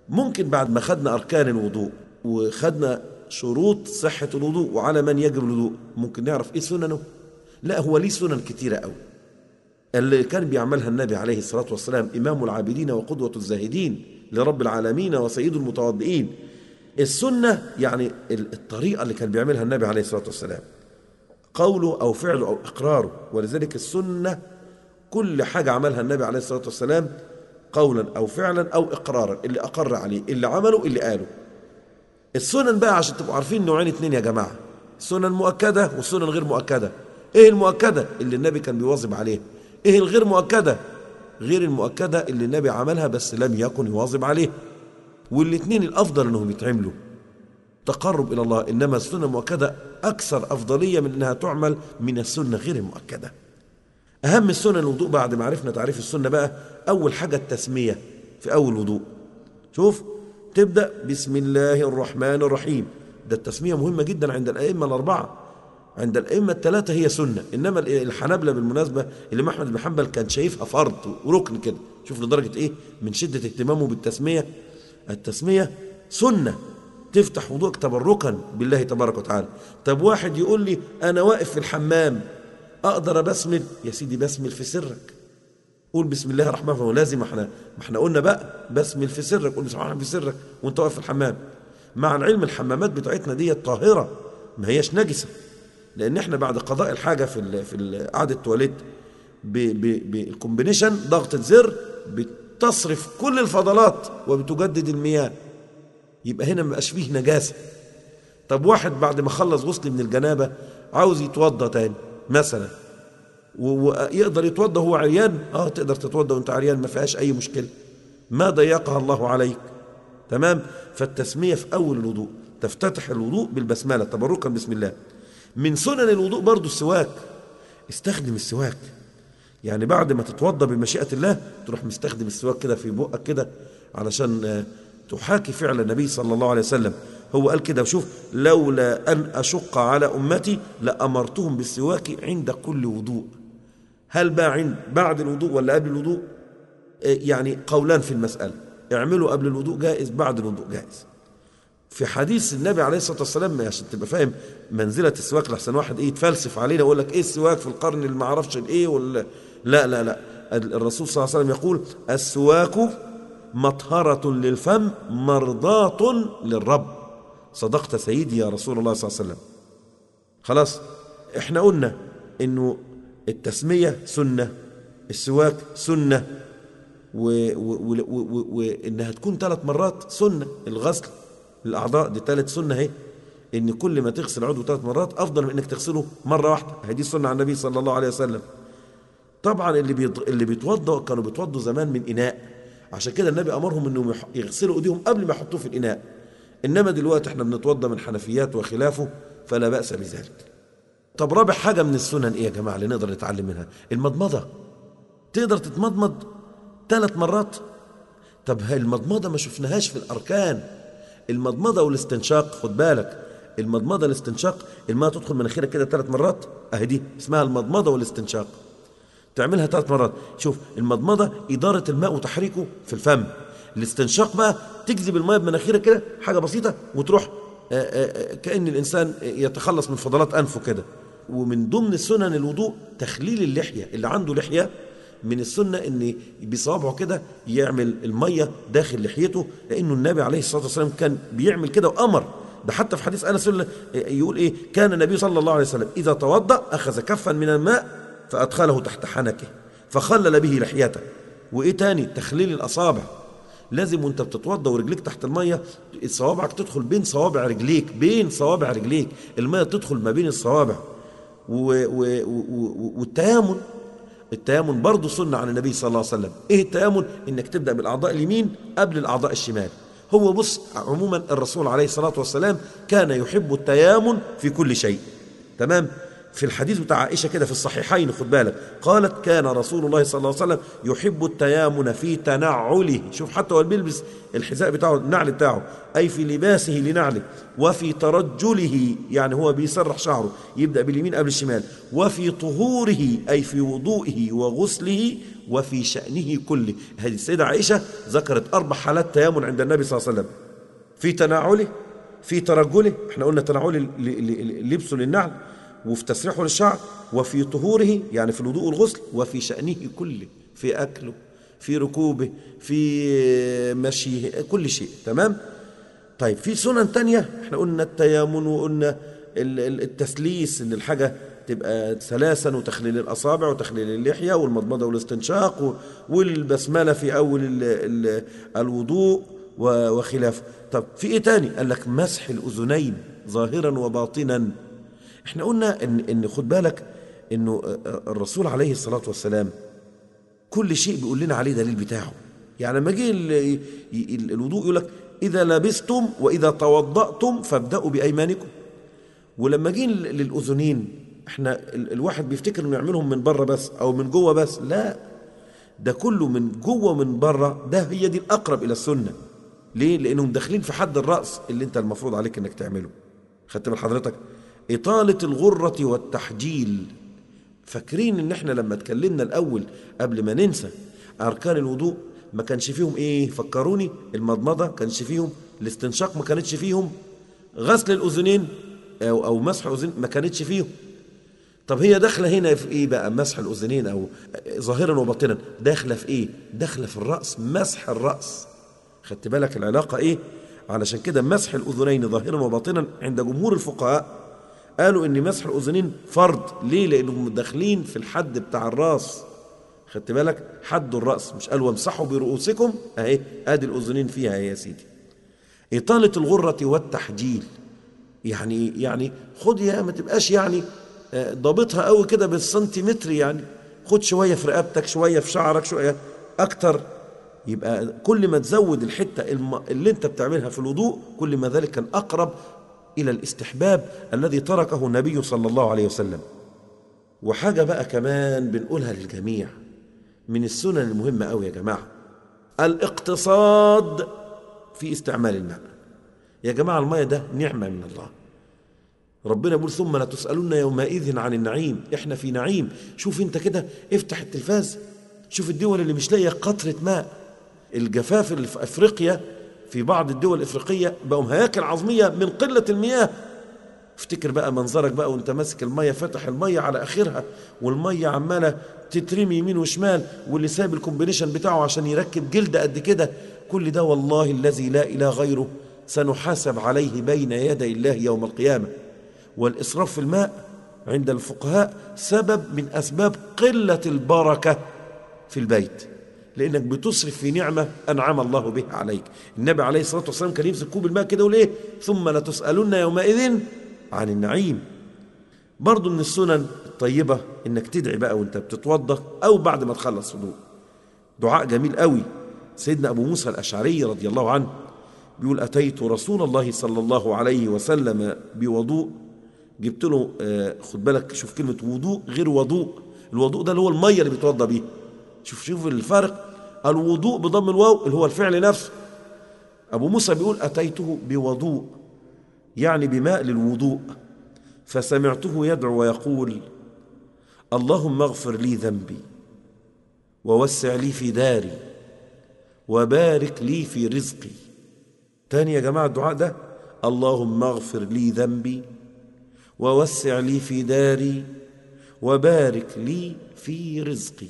ممكن بعد ما خدنا أركان الوضوء وخدنا شروط صحة الوضوء وعلى من يجب الوضوء ممكن نعرف إيه سننه لا هو ليه سنن كتيرة أوي اللي كان بيعملها النبي عليه الصلاة والسلام إمام العابدين وقدوة الزاهدين لرب العالمين وسيد المتواضعين السنة يعني الطريقة اللي كان بيعملها النبي عليه الصلاة والسلام قوله أو فعله أو إقراره ولذلك السنة كل حاجة عملها النبي عليه الصلاة والسلام قولا أو فعلا أو إقرارا اللي أقر عليه اللي عمله اللي قاله السنن بقى عشان تبقوا عارفين نوعين اتنين يا جماعة سنن مؤكدة وسنن غير مؤكدة ايه المؤكدة اللي النبي كان بيواظب عليها ايه الغير مؤكدة غير المؤكدة اللي النبي عملها بس لم يكن يواظب عليها والاتنين الأفضل أنهم يتعملوا تقرب إلى الله إنما السنة المؤكدة أكثر أفضلية من أنها تعمل من السنة غير المؤكدة أهم السنة الوضوء بعد ما عرفنا تعريف السنة بقى أول حاجة التسمية في أول وضوء شوف تبدأ بسم الله الرحمن الرحيم ده التسمية مهمة جدا عند الأئمة الأربعة عند الأئمة الثلاثة هي سنة إنما الحنابلة بالمناسبة اللي أحمد بن حنبل كان شايفها فرض وركن كده شوف لدرجة إيه من شدة اهتمامه بالتسمية التسمية سنة تفتح وضوءك تبركا بالله تبارك وتعالى طب واحد يقول لي أنا واقف في الحمام أقدر بسمل يا سيدي بسمل في سرك قول بسم الله الرحمن الرحيم لازم احنا ما احنا قلنا بقى بسمل في سرك قول بسم الله في سرك وانت واقف في الحمام مع العلم الحمامات بتاعتنا دي طاهرة ما هياش نجسة لان احنا بعد قضاء الحاجة في ال في قعدة التواليت بالكومبينيشن ضغطة زر بتصرف كل الفضلات وبتجدد المياه يبقى هنا ما بقاش فيه نجاسة طب واحد بعد ما خلص غسل من الجنابة عاوز يتوضى تاني مثلا ويقدر يتوضى هو عريان اه تقدر تتوضى وانت عريان ما فيهاش اي مشكله ما ضيقها الله عليك تمام فالتسميه في اول الوضوء تفتتح الوضوء بالبسمله تبركا بسم الله من سنن الوضوء برضو السواك استخدم السواك يعني بعد ما تتوضى بمشيئه الله تروح مستخدم السواك كده في بقك كده علشان تحاكي فعل النبي صلى الله عليه وسلم هو قال كده وشوف لولا أن أشق على أمتي لأمرتهم بالسواك عند كل وضوء هل بقى عند بعد الوضوء ولا قبل الوضوء يعني قولان في المسألة اعملوا قبل الوضوء جائز بعد الوضوء جائز في حديث النبي عليه الصلاة والسلام عشان تبقى فاهم منزلة السواك لحسن واحد ايه يتفلسف علينا ويقول لك ايه السواك في القرن اللي ما اعرفش الايه ولا لا لا لا الرسول صلى الله عليه وسلم يقول السواك مطهرة للفم مرضاة للرب صدقت سيدي يا رسول الله صلى الله عليه وسلم خلاص احنا قلنا انه التسمية سنة السواك سنة وانها تكون ثلاث مرات سنة الغسل الاعضاء دي ثالث سنة اهي ان كل ما تغسل عضو ثلاث مرات افضل من انك تغسله مرة واحدة هذه سنة عن النبي صلى الله عليه وسلم طبعا اللي بيض... اللي بيتوضوا كانوا بيتوضوا زمان من اناء عشان كده النبي امرهم انهم يغسلوا ايديهم قبل ما يحطوه في الاناء انما دلوقتي احنا بنتوضى من حنفيات وخلافه فلا باس بذلك طب رابع حاجه من السنن ايه يا جماعه اللي نقدر نتعلم منها المضمضه تقدر تتمضمض ثلاث مرات طب هاي المضمضه ما شفناهاش في الاركان المضمضه والاستنشاق خد بالك المضمضه الاستنشاق الماء تدخل مناخيرك كده ثلاث مرات اهي دي اسمها المضمضه والاستنشاق تعملها ثلاث مرات شوف المضمضه اداره الماء وتحريكه في الفم الاستنشاق بقى تجذب الماء بمناخيرك كده حاجه بسيطه وتروح آآ آآ كأن الإنسان يتخلص من فضلات أنفه كده ومن ضمن سنن الوضوء تخليل اللحية اللي عنده لحية من السنة ان بصابعه كده يعمل المية داخل لحيته لأنه النبي عليه الصلاة والسلام كان بيعمل كده وأمر ده حتى في حديث أنس يقول إيه كان النبي صلى الله عليه وسلم إذا توضأ أخذ كفا من الماء فأدخله تحت حنكه فخلل به لحيته وإيه تاني تخليل الأصابع لازم وانت بتتوضى ورجليك تحت الميه صوابعك تدخل بين صوابع رجليك بين صوابع رجليك الميه تدخل ما بين الصوابع و و و والتيامن التيامن برضه سنة عن النبي صلى الله عليه وسلم ايه التيامن انك تبدأ بالاعضاء اليمين قبل الاعضاء الشمال هو بص عموما الرسول عليه الصلاة والسلام كان يحب التيامن في كل شيء تمام في الحديث بتاع عائشة كده في الصحيحين خد بالك قالت كان رسول الله صلى الله عليه وسلم يحب التيامن في تنعله شوف حتى هو بيلبس الحذاء بتاعه النعل بتاعه أي في لباسه لنعله وفي ترجله يعني هو بيسرح شعره يبدأ باليمين قبل الشمال وفي طهوره أي في وضوئه وغسله وفي شأنه كله هذه السيدة عائشة ذكرت أربع حالات تيامن عند النبي صلى الله عليه وسلم في تنعله في ترجله احنا قلنا تنعله لبسه للنعل وفي تسريحه للشعر وفي طهوره يعني في الوضوء والغسل وفي شأنه كله في أكله في ركوبه في مشيه كل شيء تمام طيب في سنن تانية احنا قلنا التيامن وقلنا التسليس ان الحاجة تبقى سلاسا وتخليل الأصابع وتخليل اللحية والمضمضة والاستنشاق والبسملة في أول ال ال الوضوء وخلافه طب في ايه تاني قال لك مسح الأذنين ظاهرا وباطنا احنا قلنا ان ان خد بالك انه الرسول عليه الصلاه والسلام كل شيء بيقول لنا عليه دليل بتاعه يعني لما جه الوضوء يقول لك اذا لبستم واذا توضاتم فابداوا بايمانكم ولما جه للاذنين احنا الواحد بيفتكر انه يعملهم من بره بس او من جوه بس لا ده كله من جوه ومن بره ده هي دي الاقرب الى السنه ليه لانهم داخلين في حد الراس اللي انت المفروض عليك انك تعمله خدت من حضرتك إطالة الغرة والتحجيل فاكرين ان احنا لما اتكلمنا الاول قبل ما ننسى اركان الوضوء ما كانش فيهم ايه فكروني المضمضه كانش فيهم الاستنشاق ما كانتش فيهم غسل الاذنين او او مسح الاذنين ما كانتش فيهم طب هي داخله هنا في ايه بقى مسح الاذنين او ظاهرا وباطنا داخله في ايه داخله في الراس مسح الراس خدت بالك العلاقه ايه علشان كده مسح الاذنين ظاهرا وباطنا عند جمهور الفقهاء قالوا ان مسح الاذنين فرض ليه لانهم داخلين في الحد بتاع الراس خدت بالك حد الراس مش قالوا وامسحوا برؤوسكم اهي ادي الاذنين فيها يا سيدي اطاله الغره والتحجيل يعني يعني خد يا ما تبقاش يعني ضابطها قوي كده بالسنتيمتر يعني خد شويه في رقبتك شويه في شعرك شويه اكتر يبقى كل ما تزود الحته اللي انت بتعملها في الوضوء كل ما ذلك كان اقرب إلى الاستحباب الذي تركه النبي صلى الله عليه وسلم وحاجة بقى كمان بنقولها للجميع من السنن المهمة أوي يا جماعة الاقتصاد في استعمال الماء يا جماعة الماء ده نعمة من الله ربنا يقول ثم لا تسألون يومئذ عن النعيم احنا في نعيم شوف انت كده افتح التلفاز شوف الدول اللي مش لاقيه قطرة ماء الجفاف اللي في افريقيا في بعض الدول الافريقيه بقوا هياكل عظميه من قله المياه افتكر بقى منظرك بقى وانت ماسك الميه فتح الميه على اخرها والميه عماله تترمي يمين وشمال واللي سايب الكومبينيشن بتاعه عشان يركب جلد قد كده كل ده والله الذي لا اله غيره سنحاسب عليه بين يدي الله يوم القيامه والاسراف في الماء عند الفقهاء سبب من اسباب قله البركه في البيت لانك بتصرف في نعمه انعم الله بها عليك النبي عليه الصلاه والسلام كان يمسك كوب الماء كده وليه ثم لتسالن يومئذ عن النعيم برضه من السنن الطيبه انك تدعي بقى وانت بتتوضا او بعد ما تخلص وضوء دعاء جميل قوي سيدنا ابو موسى الاشعري رضي الله عنه بيقول اتيت رسول الله صلى الله عليه وسلم بوضوء جبت له آه خد بالك شوف كلمه وضوء غير وضوء الوضوء ده اللي هو الميه اللي بيتوضا بيه شوف شوف الفرق الوضوء بضم الواو اللي هو الفعل نفسه أبو موسى بيقول أتيته بوضوء يعني بماء للوضوء فسمعته يدعو ويقول اللهم اغفر لي ذنبي ووسع لي في داري وبارك لي في رزقي تاني يا جماعة الدعاء ده اللهم اغفر لي ذنبي ووسع لي في داري وبارك لي في رزقي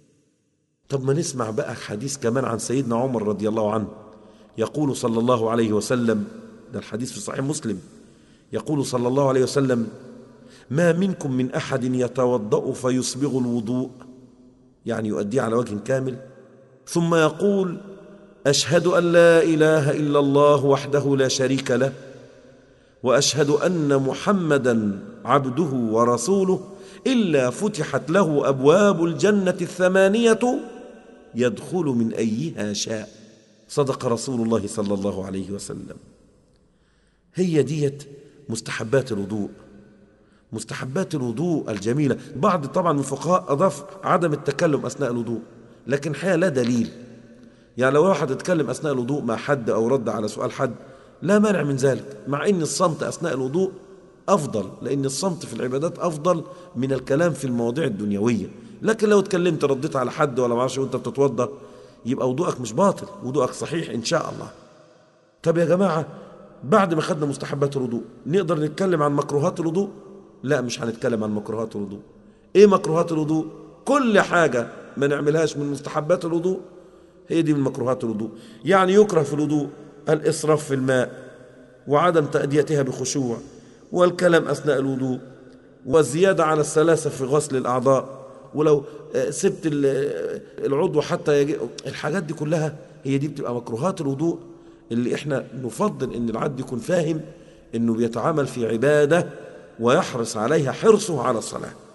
طب ما نسمع بقى حديث كمان عن سيدنا عمر رضي الله عنه يقول صلى الله عليه وسلم ده الحديث في صحيح مسلم يقول صلى الله عليه وسلم ما منكم من احد يتوضا فيسبغ الوضوء يعني يؤديه على وجه كامل ثم يقول اشهد ان لا اله الا الله وحده لا شريك له واشهد ان محمدا عبده ورسوله الا فتحت له ابواب الجنه الثمانيه يدخل من ايها شاء صدق رسول الله صلى الله عليه وسلم هي ديت مستحبات الوضوء مستحبات الوضوء الجميلة بعض طبعا من الفقهاء أضاف عدم التكلم أثناء الوضوء لكن الحقيقة لا دليل يعني لو واحد اتكلم أثناء الوضوء مع حد أو رد على سؤال حد لا مانع من ذلك مع أن الصمت أثناء الوضوء أفضل لأن الصمت في العبادات أفضل من الكلام في المواضيع الدنيوية لكن لو اتكلمت رديت على حد ولا معرفش وانت بتتوضا يبقى وضوءك مش باطل وضوءك صحيح إن شاء الله طب يا جماعة بعد ما خدنا مستحبات الوضوء نقدر نتكلم عن مكروهات الوضوء لا مش هنتكلم عن مكروهات الوضوء ايه مكروهات الوضوء كل حاجة ما نعملهاش من مستحبات الوضوء هي دي من مكروهات الوضوء يعني يكره في الوضوء الإسراف في الماء وعدم تأديتها بخشوع والكلام أثناء الوضوء والزيادة على الثلاثة في غسل الأعضاء ولو سبت العضو حتى يجي الحاجات دي كلها هي دي بتبقى مكروهات الوضوء اللي احنا نفضل ان العبد يكون فاهم انه بيتعامل في عباده ويحرص عليها حرصه على الصلاه